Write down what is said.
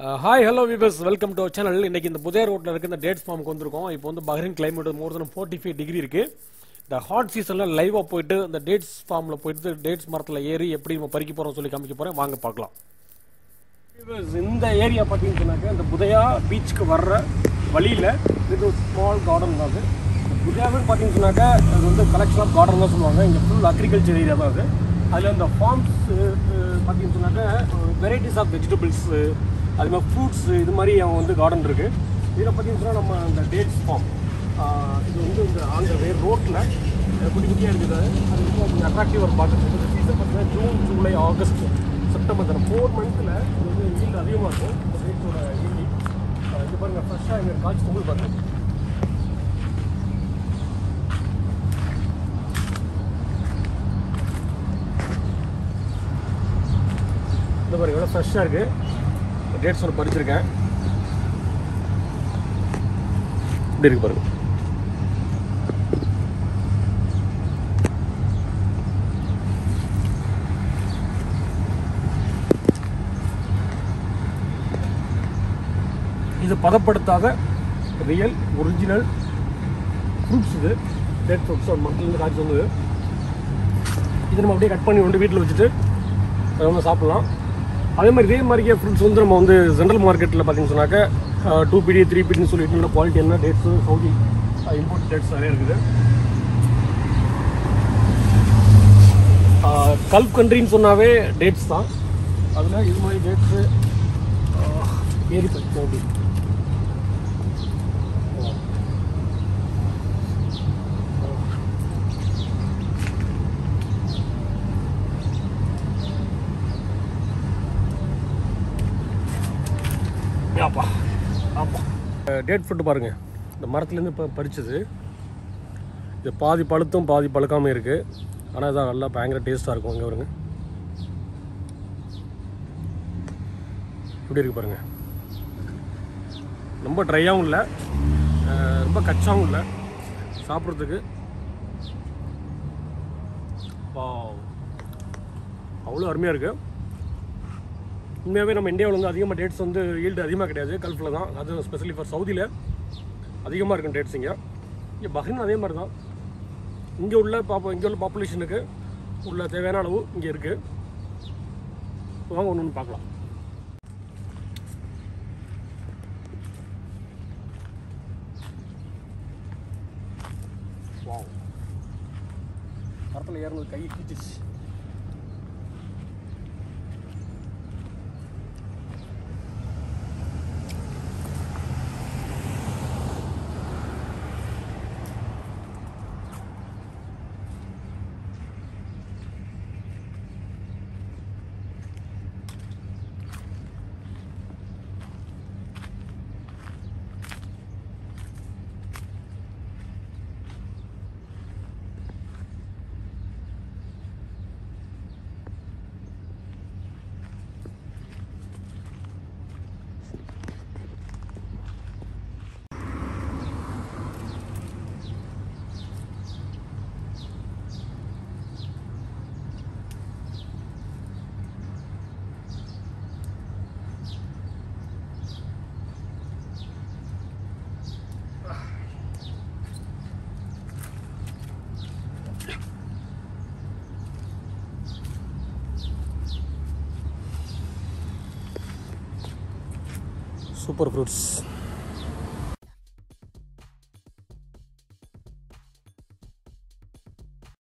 hi hello viewers welcome to channel இன்னைக்கு இந்த புதைய ரோட்ல இருக்க இந்த டேட்ஸ் ஃபார்முக்கு வந்திருக்கோம் இப்போ வந்து Bahrain climate more then forty five degree இருக்கு இந்த ஹாட் சீசன்ல லைவா போயிட்டு இந்த டேட்ஸ் ஃபார்ம்ல போயிட்டு டேட்ஸ் மரத்துல ஏறி எப்படி நம்ம பறிக்க போறோம் சொல்லி காமிக்க போறேன் வாங்க பார்க்கலாம் Viewers, இந்த ஏரியா பார்த்தீங்கன்னு சொன்னாக்க இந்த புதையா பீச்சுக்கு வர்ற வழியில் இது ஒரு ஸ்மால் கார்டன் தான் அது புதையாவுன்னு பார்த்தீங்கன்னு சொன்னாக்க அது வந்து கலெக்ஷன் ஆஃப் கார்டன் தான் சொல்லுவாங்க இங்கே ஃபுல் அக்ரிகல்ச்சர் ஏரியா தான் அது அதில் இந்த ஃபார்ம்ஸ் பார்த்தீங்கன்னு சொன்னாக்க வெரைட்டிஸ் ஆஃப் வெஜிடபிள்ஸ் அது மாதிரி ஃப்ரூட்ஸ் இது மாதிரி அவங்க வந்து கார்டன் இருக்குது இதில் பார்த்தீங்கன்னு சொன்னால் நம்ம இந்த டேட்ஸ் ஃபார்ம் இது வந்து இந்த ஆந்திர வே ரோட்டில் குட்டி குட்டியாக இருக்குது அது வந்து கொஞ்சம் அட்ராக்டிவாக இருக்கும் பார்க்குறதுக்கு இந்த சீசன் பார்த்தீங்கன்னா ஜூன் ஜூலை ஆகஸ்ட் செப்டம்பர் இந்த ஃபோர் மந்த்தில் வந்து ஈல்டு அதிகமாக இருக்கும் இந்த ரேட்டோட ஈல்டி இது பாருங்கள் ஃப்ரெஷ்ஷாக எங்கள் காய்ச்சி பொங்கல் பாருங்கள் இந்த பாருங்க எவ்வளோ ஃப்ரெஷ்ஷாக இருக்குது டேட்ஸ் ஒன்று பறிச்சிருக்கேன் இப்படி இருக்கு பாருங்க இது பதப்படுத்தாத ரியல் ஒரிஜினல் ஃப்ரூட்ஸ் இது டேட் ஃப்ரூட்ஸ் ஒரு மரத்துலேருந்து காய்ச்சி வந்தது இது நம்ம அப்படியே கட் பண்ணி கொண்டு வீட்டில் வச்சுட்டு அதை வந்து சாப்பிட்லாம் அதே மாதிரி இதே மாதிரியே ஃப்ரூட்ஸ் வந்து நம்ம வந்து ஜென்ரல் மார்க்கெட்டில் பார்த்தீங்கன்னு சொன்னாக்க டூ பிடி த்ரீ பிடின்னு சொல்லிட்டு நல்ல குவாலிட்டி என்ன டேட்ஸு சவுதி இம்போர்ட் டேட்ஸ் நிறைய இருக்குது கல்ஃப் கண்ட்ரின்னு சொன்னாவே டேட்ஸ் தான் அதில் இது மாதிரி டேட்ஸு ஏரி பச்சை ஆப்பா ஆப்பா டேட் ஃப்ரூட் பாருங்க இந்த மரத்துலேருந்து இப்போ பறிச்சது இது பாதி பழுத்தும் பாதி பழுக்காமல் இருக்குது ஆனால் இதான் நல்லா பயங்கர டேஸ்ட்டாக இருக்கும் இங்கே வருங்க இப்படி இருக்கு பாருங்க ரொம்ப ட்ரையாகவும் இல்லை அஹ் ரொம்ப கச்சாவும் இல்லை சாப்பிட்றதுக்கு அவ்வளோ அருமையாக இருக்குது உண்மையாகவே நம்ம இந்தியாவில் வந்து அதிகமாக டேட்ஸ் வந்து ஈல்டு அதிகமாக கிடையாது கல்ஃபில் தான் அது ஸ்பெஷலி ஃபார் சவுதியில் அதிகமாக இருக்கும் டேட்ஸ் இங்கே இங்கே பஹ்ரைன் அதே மாதிரி தான் இங்கே உள்ள பாப்பா இங்கே உள்ள பாப்புலேஷனுக்கு உள்ள தேவையான அளவு இங்கே இருக்குது வாங்க ஒன்று ஒன்று பார்க்கலாம் வாவ் மரத்தில் ஏறினது கை கிச்சிச்சு சூப்பர் ஃப்ரூட்ஸ்